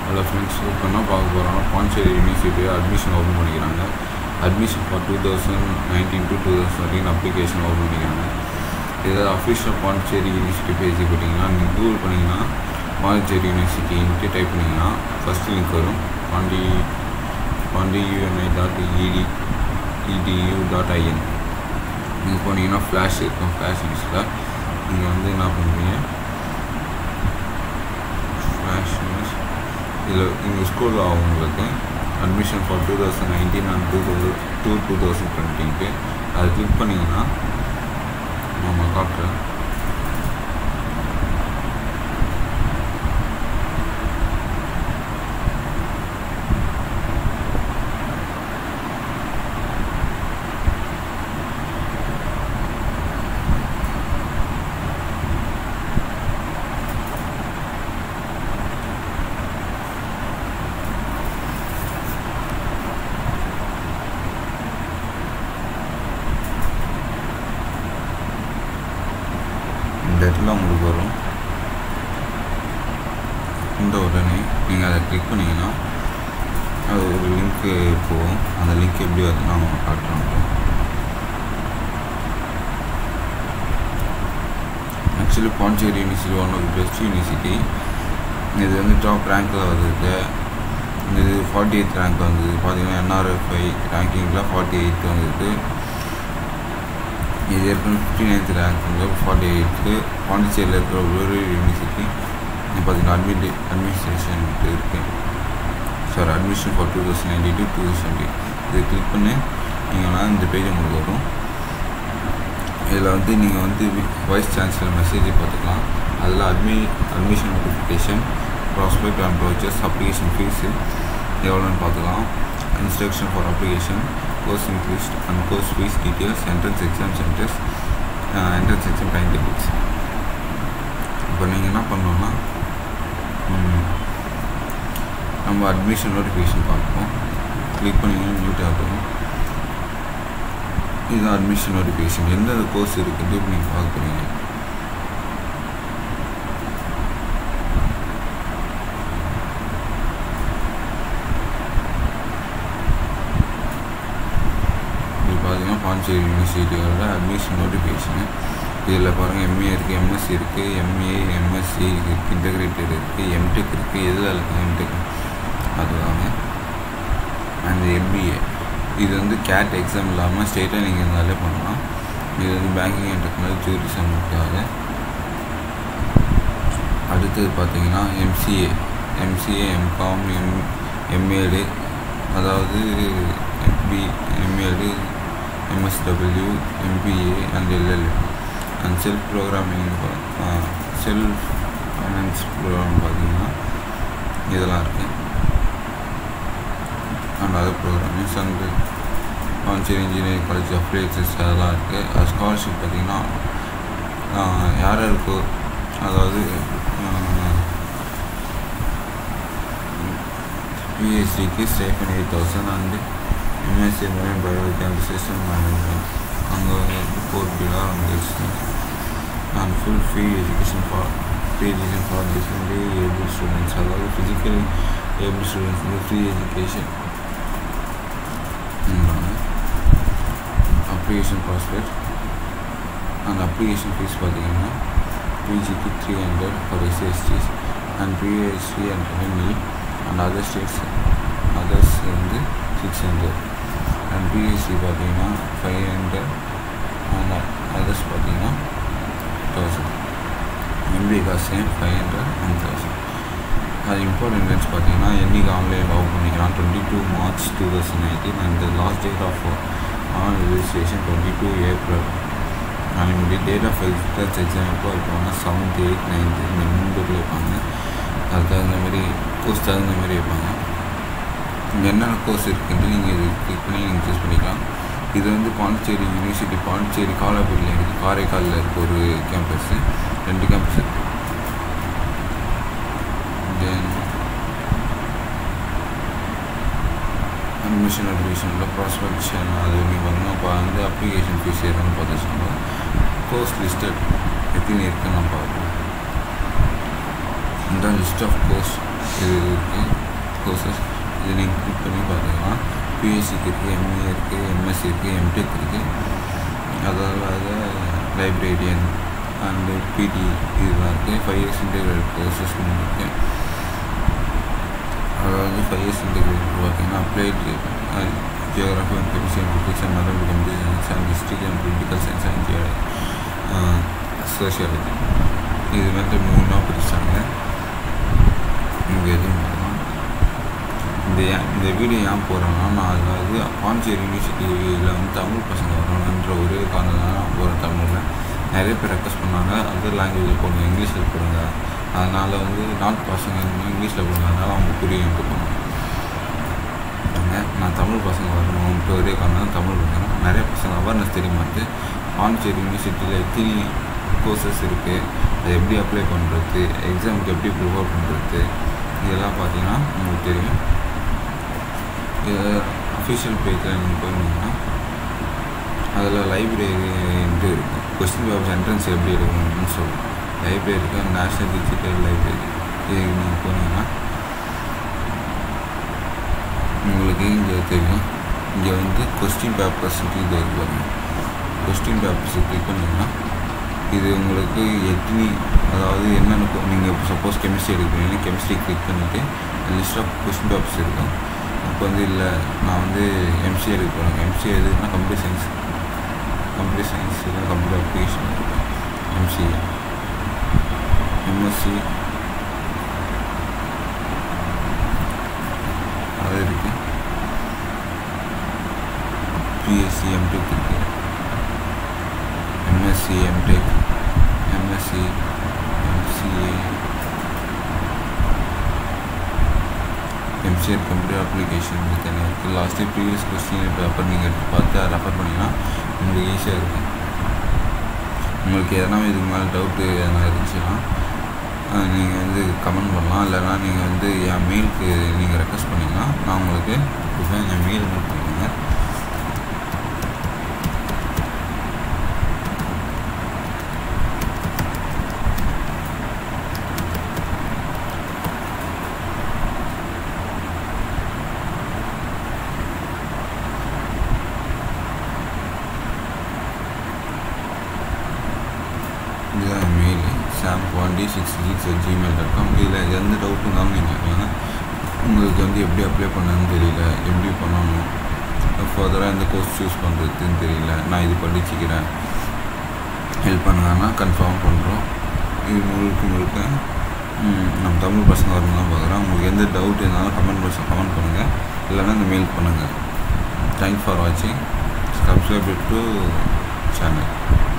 hello friends இப்போ என்ன பார்க்க போகிறோம்னா பாண்டிச்சேரி யூனிவர்சிட்டியில் அட்மிஷன் ஓப்பன் பண்ணிக்கிறாங்க admission for two thousand nineteen to two thousand வரைக்கும் அப்ளிகேஷன் ஓப்பன் பண்ணிக்கிறாங்க ஏதாவது அஃபிஷியல் பாண்டிச்சேரி யூனிவர்சிட்டி பேஜ் போட்டிங்கன்னா நீங்கள் கூகுள் பண்ணிங்கன்னா பாண்டிச்சேரி யூனிவர்சிட்டின்ட்டு டைப் பண்ணிங்கன்னா ஃபஸ்ட்டு லிங்க் வரும் Pondi Pondi UNI dot ED EDU dot IN நீங்கள் போனீங்கன்னா ஃப்ளாஷ் இருக்கும் ஃப்ளாஷ் லிஸ்ட்டில் நீங்கள் வந்து என்ன பண்ணுவீங்க ஃப்ளாஷ் நியூஸ் இதில் எங்கள் ஸ்கூலில் அவங்களுக்கு admission for two thousand nineteen and two thousand two two thousand டுவெண்ட்டின்ட்டு அதை கிளிக் பண்ணிங்கன்னா நம்ம காட்டுறேன் இந்த இடத்துல உங்களுக்கு வரும் இந்த உடனே நீங்கள் அதை கிளிக் பண்ணிங்கன்னா அது ஒரு லிங்க்கு போகும் அந்த லிங்க் எப்படி வருதுன்னா நம்ம காட்டுறோம் actually Pondicherry university one of best university இது வந்து டாப் ரேங்க்கில் வந்தது இது ஃபார்ட்டி எயித் ரேங்க் வந்தது பார்த்தீங்கன்னா என்ஆர்எஃப்ஐ ரேங்கிங்கில் ஃபார்ட்டி எயித் வந்தது இது ஏற்கனவே fifty ninth rank forty eight பாண்டிச்சேரியில் இருக்கிற ஒரு யூனிவர்சிட்டி இது பார்த்தீங்கன்னா அட்மிட் அட்மினிஸ்ட்ரேஷன் இருக்குது sorry admission for two thousand ninety two two thousand இதை கிளிக் பண்ணி நீங்கள்னா இந்த பேஜ் உங்களுக்கு வரும் இதில் வந்து நீங்கள் வந்து வைஸ் சான்சலர் மெசேஜ் பார்த்துக்கலாம் அதில் அட்மி admission notification prospect and brochures application fee எவ்வளோன்னு பார்த்துக்கலாம் instruction for application course increased and course fees details entrance exam centres entrance exam time tables இப்போ நீங்கள் என்ன பண்ணணுன்னா நம்ம அட்மிஷன் நோட்டிஃபிகேஷன் பார்ப்போம் கிளிக் பண்ணிங்கன்னா நியூட் ஆகும் இதுதான் அட்மிஷன் நோட்டிஃபிகேஷன் எந்தெந்த கோர்ஸ் இருக்குது நீங்கள் பார்க்குறீங்க இது பார்த்தீங்கன்னா பாண்டிச்சேரி யூனிவர்சிட்டியோட அட்மிஷன் நோட்டிஃபிகேஷனு இதில் பாருங்கள் எம்ஏ இருக்குது எம்எஸ்சி இருக்குது எம்ஏ எம்எஸ்சி இருக்குது இன்டகிரேட்டட் இருக்குது எம்டெக் இருக்குது எதில் இருக்குது எம்டெக் அதுதாங்க அண்ட் எம்பிஏ இது வந்து கேட் எக்ஸாம் இல்லாமல் ஸ்டேட்டாக நீங்கள் இருந்தாலே பண்ணலாம் இது வந்து பேங்கிங் அண்ட் டெக்னாலஜி டூரிசமுக்காக அடுத்தது பார்த்தீங்கன்னா MCA MCA MCom M MEd அதாவது MP MEd MSW MBA and LL and self programming self finance programme பார்த்தீங்கன்னா இதெல்லாம் இருக்குது and other programmings and Pondicherry engineering college applications அதெல்லாம் இருக்குது அது ஸ்காலர்ஷிப் பார்த்திங்கன்னா யார் யாருக்கோ அதாவது பிஹெச்டிக்கு stipend eight thousand and MSc marine biology and system management அங்கே வந்து ஃபோர் பிலார் அங்கே and full free education for free education for differently able students அதாவது ஃபிசிக்கலி ஏபிள் ஸ்டூடெண்ட்ஸ் வந்து free education application prospect and application fee பார்த்தீங்கன்னா பிஜிக்கு three hundred for SCSTs and PhD and ME and other states others வந்து six hundred and PhD பார்த்தீங்கன்னா five hundred and others பார்த்தீங்கன்னா thousand MBA காசு same five hundred and thousand அது important dates பார்த்தீங்கன்னா என்றைக்கு online லவ் பண்ணிக்கலாம் twenty two March two thousand nineteen and last date of on registration twenty two April அதனுடைய date of express exam எப்போ வைப்பாங்க செவன்த் எயிட் நைன்த்து இந்த மூணு டேட்டில் வைப்பாங்க அதுக்கு தகுந்த மாதிரி கோர்ஸ் தகுந்த மாதிரி வைப்பாங்க இங்கே என்னென்ன கோர்ஸ் இருக்குன்ட்டு நீங்கள் இது கிளிக் பண்ணி நீங்கள் சூஸ் பண்ணிக்கலாம் இது வந்து பாண்டிச்சேரி யூனிவர்சிட்டி பாண்டிச்சேரி காலாப்பேட்டில் இருக்குது காரைக்காலில் இருக்க ஒரு கேம்பஸ்ஸு ரெண்டு கேம்பஸ் இருக்குது தென் அட்மிஷன் அட்மிஷனில் ப்ராஸ்பெக்ஷன் அது நீங்கள் பார்த்தீங்கன்னா இப்போ வந்து அப்ளிகேஷன் ஃபீஸ் எதுன்னு பார்த்துச்சுன்னா கோர்ஸ் லிஸ்டட் எத்தனை இருக்குன்னு நம்ம பார்ப்போம் இந்த லிஸ்ட் ஆஃப் கோர்ஸ் இது இருக்குது கோர்சஸ் இது நீங்கள் கிளிக் பண்ணி பார்த்துக்கலாம் பிஎஸ்சிக்கு இருக்குது எம்ஏ இருக்குது எம்எஸ்சி இருக்குது எம்டெக் இருக்குது அதாவது லைப்ரேரியன் அண்டு பிடி இதெல்லாம் இருக்குது ஃபைவ் இயர்ஸ் இன்டெகிரேட் கோர்சஸ் இருக்குது அதாவது ஃபைவ் இயர்ஸ் இன்டெகிரேட் பார்த்தீங்கன்னா applied geography and chemistry and physics and other computer science and history and political science and sociology இது வந்து மூணாக பிரிச்சாங்க இங்கே எதுவும் பார்க்கலாம் இந்த ஏன் இந்த வீடியோ ஏன் போகிறேன்னா நான் அதாவது பாண்டிச்சேரி யூனிவர்சிட்டியில் வந்து தமிழ் பசங்க வரணுன்ற ஒரே காரணம் தான் போகிறேன் தமிழில் நிறைய பேர் ரெக்வஸ்ட் பண்ணாங்க அதர் லாங்குவேஜில் போடுங்க இங்கிலீஷில் போடுங்க அதனால் வந்து நாட் பசங்க இங்கிலீஷில் போடுங்க அதனால் அவங்க புரியும் போனாங்க நான் தமிழ் பசங்க வரணும்ட்டு ஒரே காரணம் தான் தமிழ் பசங்க நிறைய பசங்க அவேர்னஸ் தெரியுமாட்டு பாண்டிச்சேரி யூனிவர்சிட்டியில் எத்தனை கோர்சஸ் இருக்குது அதை எப்படி அப்ளை பண்ணுறது எக்ஸாமுக்கு எப்படி ப்ரிப்பேர் பண்ணுறது இதெல்லாம் பார்த்தீங்கன்னா உங்களுக்கு தெரியும் இது அஃபிஷியல் பேஜில் நீங்கள் போயிருந்தீங்கன்னா அதில் லைப்ரரின்ட்டு இருக்கும் கொஸ்டின் பேப்பர்ஸ் என்ட்ரன்ஸ் எப்படி எடுக்கணும்னு சொல்லுவோம் லைப்ரரி இருக்குது நேஷ்னல் டிஜிட்டல் லைப்ரரி இதுக்கு நீங்கள் போனீங்கன்னா உங்களுக்கு இங்கே தெரியும் இங்கே வந்து கொஸ்டின் பேப்பர்ஸ்ன்ட்டு இது இருக்கு கொஸ்டின் பேப்பர்ஸ் கிளிக் பண்ணிங்கன்னா இது உங்களுக்கு எத்தனி அதாவது என்னென்ன நீங்கள் இப்போ சப்போஸ் கெமிஸ்ட்ரி எடுக்கிறீங்கன்னா கெமிஸ்ட்ரி கிளிக் பண்ணிவிட்டு லிஸ்ட் ஆஃப் கொஸ்டின் பேப்பர்ஸ் இருக்கும் இப்போ வந்து இல்லை நான் வந்து எம்சிஏ எடுக்க போகிறேன் எம்சிஏ எதுக்குன்னா கம்ப்யூட்டர் சயின்ஸ் கம்ப்யூட்டர் சயின்ஸ் இல்லை கம்ப்யூட்டர் அப்ளிகேஷன் இருக்கும் எம்சிஏ எம்எஸ்சி அது இருக்குது பிஎஸ்சி எம்டெக் இருக்குது MSc MTech MSc MCA MCR computer application தனியாக இருக்குது லாஸ்ட்டு ப்ரீவியஸ் கொஸ்டின் பேப்பர் நீங்கள் எடுத்து பார்த்து அதை ரெஃபர் பண்ணிங்கன்னா உங்களுக்கு ஈஸியாக இருக்கும் உங்களுக்கு எதனா இதுக்கு மேலே டவுட்டு எதனா இருந்துச்சுன்னா நீங்கள் வந்து கமெண்ட் பண்ணலாம் இல்லைனா நீங்கள் வந்து என் மெயிலுக்கு நீங்கள் ரெக்வஸ்ட் பண்ணிங்கன்னா நான் உங்களுக்கு கொடுப்பேன் என் மெயில் நோட் பண்ணிக்கோங்க இதுதான் mail Sam Pandi six six at Gmail dot com இதில் எந்த டவுட் இருந்தாலும் நீங்கள் கேட்கலாம் உங்களுக்கு வந்து எப்படி அப்ளை பண்ணணும்னு தெரியல எப்படி பண்ணணும் ஃபர்தராக எந்த கோர்ஸ் சூஸ் பண்ணுறதுன்னு தெரியல நான் இது படிச்சுக்கிறேன் ஹெல்ப் பண்ணாங்கன்னா கன்ஃபார்ம் பண்ணுறோம் இது முழுக்க முழுக்க நம்ம தமிழ் பசங்க வரணும் தான் பார்க்குறோம் உங்களுக்கு எந்த டவுட் இருந்தாலும் கமெண்ட் பாக்ஸில் கமெண்ட் பண்ணுங்கள் இல்லைன்னா இந்த மெயில் பண்ணுங்கள் தேங்க்ஸ் ஃபார் வாட்சிங் சப்ஸ்கிரைப் டு சேனல்